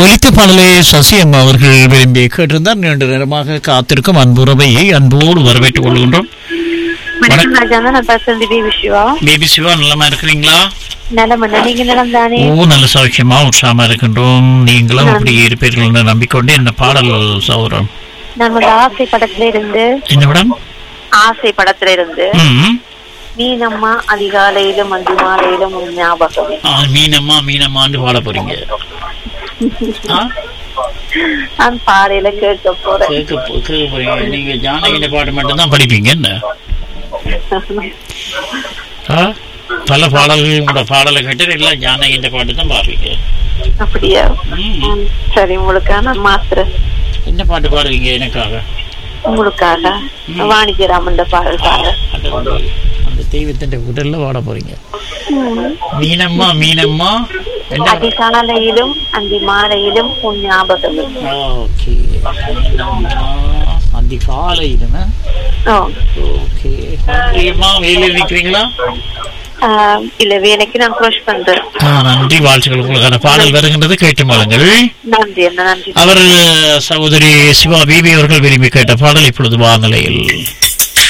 ஒலித்த பாடலை சசியம்மா அவர்கள் விரும்பி கேட்டிருந்தார் நீண்ட நேரமாக காத்திருக்கும் அன்புறவையை அன்போடு வரவேற்றுக் கொள்கின்றோம் வணக்கம் ராஜா நான் பேசுறது தேவி சிவா பேபி சிவா நல்லமா இருக்கிறீங்களா நலம் அண்ணா நீங்க நலம் தானே ஓ நல்ல சௌக்கியமா உற்சாகமா இருக்கின்றோம் நீங்களும் அப்படி இருப்பீர்கள் என்று நம்பிக்கொண்டு இந்த பாடல் சௌரம் நான் வந்து ஆசை படத்துல இருந்து என்ன மேடம் ஆசை படத்துல இருந்து ம் மீனம்மா அதிகாலையிலும் அஞ்சு மாலையிலும் உன் ஞாபகம் ஆ, மீனம்மா மீனம்மான்னு பாட போறீங்க ஆ நான் பாடையில கேட்க போறேன் கேட்க போ- கேட்க போறீங்க நீங்க ஜானகின பாட்டு மட்டும்தான் படிப்பீங்க என்ன ஆ? பல பாடல்கள் கூட பாடலை கேட்டு எல்லாம் ஜானகின்ற பாட்டு தான் பாடுவீங்க அப்படியா ம். ம், சரி உங்களுக்கான மாத்திரை என்ன பாட்டு பாடுவீங்க எனக்காக உங்களுக்காக வாணிஜராமன் பாடலுக்காக அது வந்து அந்த தெய்வத்தின் உடல்ல பாட போறீங்க மீனம்மா மீனம்மா என்ன அதிகாலையிலும் அந்தி மாலையிலும் உன் ஞாபகம் ஓகே மீனம்மா அதிகாலையிலனா ஓ ஓகே நன்றியம்மா வேலையில் நிற்கிறீங்களா ஆஹ் இல்ல வேலைக்கு நான் க்ரோஷ் பண்றேன் ஆ, நன்றி வாழ்த்துக்கள் உங்களுக்கான பாடல் வருகின்றது கேட்டு மாளுங்கள் நன்றி அண்ணா நன்றி அவர் சகோதரி சிவா பிபி அவர்கள் விரும்பி கேட்ட பாடல் இப்பொழுது வானிலையில்